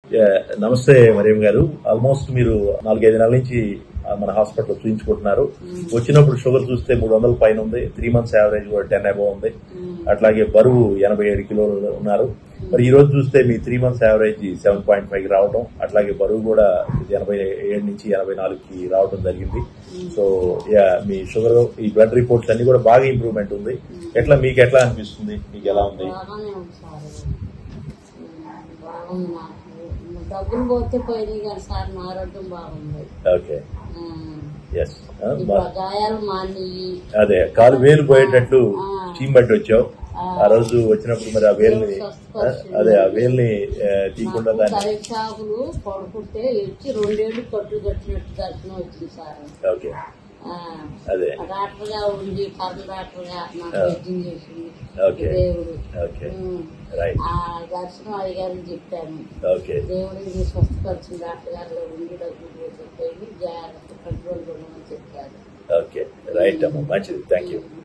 Yeah, నమస్తే మరియం గారు almost మీరు నాలుగైదు నెలల నుంచి ఆ, మన హాస్పిటల్ చూపించుకుంటున్నారు వచ్చినప్పుడు షుగర్ చూస్తే మూడు వందల పైన ఉంది త్రీ మంత్స్ యావరేజ్ కూడా టెన్ అబో ఉంది అట్లాగే బరువు ఎనభై ఏడు కిలోలు ఉన్నారు మరి ఈ రోజు చూస్తే మీ three months average seven point five రావడం అట్లాగే బరువు కూడా ఎనభై ఏడు నుంచి ఎనభై నాలుగుకి రావడం జరిగింది సో యా మీ షుగర్ ఈ బ్లడ్ రిపోర్ట్స్ అన్ని కూడా బాగా ఇంప్రూవ్మెంట్ ఉంది ఎట్లా మీకు ఎట్లా అనిపిస్తుంది మీకు ఎలా ఉంది బాగానే ఉంది సార్ బాగుంది నాకు డబ్బులు పోతే పోయినాయి కానీ సార్ నా ఆరోగ్యం బాగుంది ఓకే ఆ, ఎస్ ఇప్పుడు ఆ గాయాలు మానియి అదే కాలు వేలు పోయేటట్లు ఆ. చీమ్ బట్టి వచ్చావు ఆ రోజు వచ్చినప్పుడు మరి ఆ వేలుని ఆ, అదే ఆ వేలుని ఆ, తీయకుండా నాకు దాన్ని కరెంట్ షాపులు పడుకుంటే వచ్చి రెండేళ్లు కట్టు కట్టినట్టు దర్శనం వచ్చింది సార్ ఓకే ఆ, అదే డాక్టర్ గా ఉండి కర్ణ డాక్టర్ గా నాకు ఆ. వైద్యం చేసింది ఓకే దేవుడు ఓకే ఉమ్. రైట్ ఆ దర్శనం అయ్యారని చెప్పాను ఓకే దేవుడిని స్వస్థపరిచిన డాక్టర్ గారిలో ఉండి డబ్బులు చెప్పేది జాగ్రత్త కంట్రోల్ ఉండమని చెప్పారు ఓకే రైట్ అమ్మా మంచిది థ్యాంక్ యూ